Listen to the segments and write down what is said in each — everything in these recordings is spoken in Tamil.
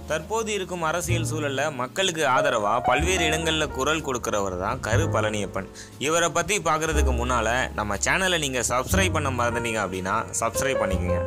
தற்போது இருக்கும் அரசியல் சூழல்ல மக்களுக்கு ஆதரவா பல்வேறு இடங்கள்ல குரல் கொடுக்கிறவர் தான் கரு பழனியப்பன் இவரை பத்தி பார்க்கறதுக்கு முன்னால நம்ம சேனலை நீங்க சப்ஸ்கிரைப் பண்ண மறந்துட்டீங்க அப்படின்னா சப்ஸ்கிரைப் பண்ணிக்கோங்க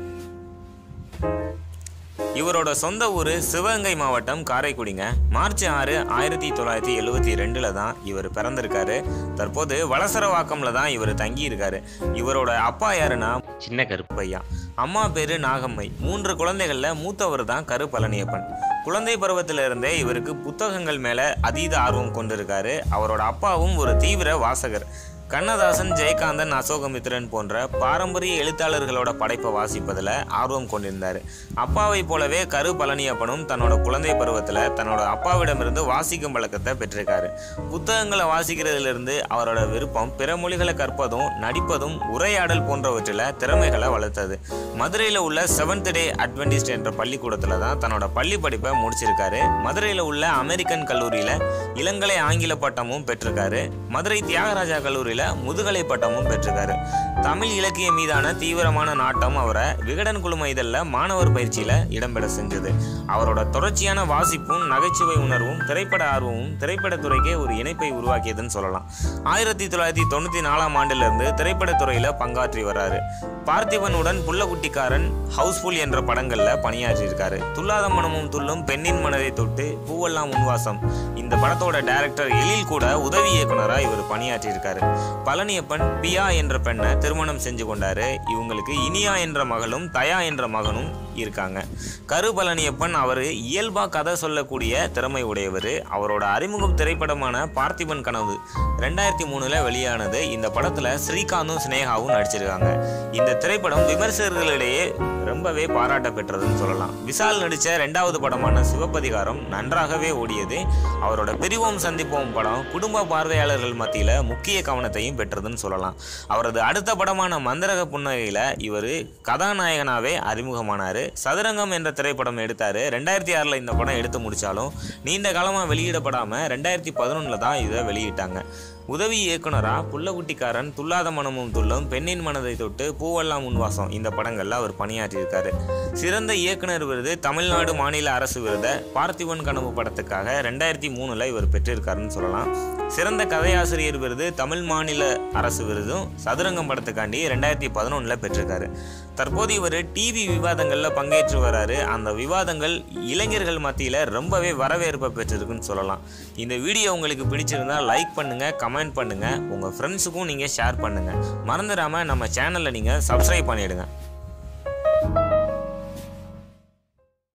இவரோட சொந்த ஊர் சிவகங்கை மாவட்டம் காரைக்குடிங்க மார்ச் ஆறு ஆயிரத்தி தொள்ளாயிரத்தி எழுவத்தி ரெண்டில் தான் இவர் பிறந்திருக்காரு தற்போது வளசரவாக்கம்ல தான் இவர் தங்கி இருக்காரு இவரோட அப்பா யாருன்னா சின்ன கருப்பையா அம்மா பேரு நாகம்மை மூன்று குழந்தைகள்ல மூத்தவர் தான் கரு பழனியப்பன் குழந்தை பருவத்திலிருந்தே இவருக்கு புத்தகங்கள் மேல அதீத ஆர்வம் கொண்டிருக்காரு அவரோட அப்பாவும் ஒரு தீவிர வாசகர் கண்ணதாசன் ஜெயகாந்தன் அசோகமித்ரன் போன்ற பாரம்பரிய எழுத்தாளர்களோட படைப்பை வாசிப்பதில் ஆர்வம் கொண்டிருந்தார் அப்பாவை போலவே கரு பழனியப்பனும் தன்னோட குழந்தை பருவத்தில் தன்னோட அப்பாவிடமிருந்து வாசிக்கும் பழக்கத்தை பெற்றிருக்காரு புத்தகங்களை வாசிக்கிறதிலிருந்து அவரோட விருப்பம் பிற மொழிகளை கற்பதும் நடிப்பதும் உரையாடல் போன்றவற்றில் திறமைகளை வளர்த்தது மதுரையில் உள்ள செவன்த் டே அட்வென்டிஸ்ட் என்ற பள்ளிக்கூடத்தில் தான் தன்னோட பள்ளி படிப்பை முடிச்சிருக்காரு மதுரையில் உள்ள அமெரிக்கன் கல்லூரியில் இளங்கலை ஆங்கில பட்டமும் பெற்றிருக்காரு மதுரை தியாகராஜா கல்லூரியில் முதுகலை பட்டமும் பெற்றிருக்காரு தமிழ் இலக்கியம் மீதான தீவிரமான நாட்டம் அவரை விகடன் குழும இதழில் மாணவர் பயிற்சியில் இடம்பெற செஞ்சது அவரோட தொடர்ச்சியான வாசிப்பும் நகைச்சுவை உணர்வும் திரைப்பட ஆர்வமும் திரைப்படத்துறைக்கே ஒரு இணைப்பை உருவாக்கியதுன்னு சொல்லலாம் ஆயிரத்தி தொள்ளாயிரத்தி தொண்ணூற்றி நாலாம் ஆண்டிலிருந்து திரைப்படத்துறையில் பங்காற்றி வர்றாரு பார்த்திபனுடன் புள்ளக்குட்டிக்காரன் ஹவுஸ்ஃபுல் என்ற படங்களில் பணியாற்றியிருக்காரு துல்லாத மனமும் துள்ளும் பெண்ணின் மனதை தொட்டு பூவெல்லாம் உன்வாசம் இந்த படத்தோட டைரக்டர் எழில் கூட உதவி இயக்குனராக இவர் பணியாற்றியிருக்காரு பழனியப்பன் பியா என்ற பெண்ணை திருமணம் செஞ்சு கொண்டாரு இவங்களுக்கு இனியா என்ற மகளும் தயா என்ற மகனும் இருக்காங்க கரு பழனியப்பன் அவர் இயல்பா கதை சொல்லக்கூடிய திறமை உடையவர் அவரோட அறிமுகம் திரைப்படமான பார்த்திபன் கனவு ரெண்டாயிரத்தி மூணுல வெளியானது இந்த படத்துல ஸ்ரீகாந்தும் சினேகாவும் நடிச்சிருக்காங்க இந்த திரைப்படம் விமர்சகர்களிடையே ரொம்பவே பாராட்ட பெற்றதுன்னு சொல்லலாம் விசால் நடித்த ரெண்டாவது படமான சிவப்பதிகாரம் நன்றாகவே ஓடியது அவரோட பிரிவோம் சந்திப்போம் படம் குடும்ப பார்வையாளர்கள் மத்தியில் முக்கிய கவனத்தையும் பெற்றதுன்னு சொல்லலாம் அவரது அடுத்த படமான மந்திரக புன்னகையில் இவர் கதாநாயகனாகவே அறிமுகமானார் சதுரங்கம் என்ற திரைப்படம் எடுத்தார் ரெண்டாயிரத்தி ஆறில் இந்த படம் எடுத்து முடித்தாலும் நீண்ட காலமாக வெளியிடப்படாமல் ரெண்டாயிரத்தி பதினொன்றில் தான் இதை வெளியிட்டாங்க உதவி இயக்குனரா புள்ளக்குட்டிக்காரன் துல்லாத மனமும் துள்ளும் பெண்ணின் மனதை தொட்டு பூவெல்லாம் உன்வாசம் இந்த படங்கள்ல அவர் பணியாற்றியிருக்காரு சிறந்த இயக்குனர் விருது தமிழ்நாடு மாநில அரசு விருதை பார்த்திபன் கனவு படத்துக்காக ரெண்டாயிரத்தி மூணுல இவர் பெற்றிருக்காருன்னு சொல்லலாம் சிறந்த கதையாசிரியர் விருது தமிழ் மாநில அரசு விருதும் சதுரங்கம் படத்துக்காண்டி ரெண்டாயிரத்தி பதினொன்றில் பெற்றிருக்காரு தற்போது இவர் டிவி விவாதங்களில் பங்கேற்று வராரு அந்த விவாதங்கள் இளைஞர்கள் மத்தியில் ரொம்பவே வரவேற்பை பெற்றிருக்குன்னு சொல்லலாம் இந்த வீடியோ உங்களுக்கு பிடிச்சிருந்தா லைக் பண்ணுங்க கமெண்ட் பண்ணுங்க உங்கள் ஃப்ரெண்ட்ஸுக்கும் நீங்கள் ஷேர் பண்ணுங்க மறந்துடாமல் நம்ம சேனலை நீங்கள் சப்ஸ்கிரைப் பண்ணிடுங்க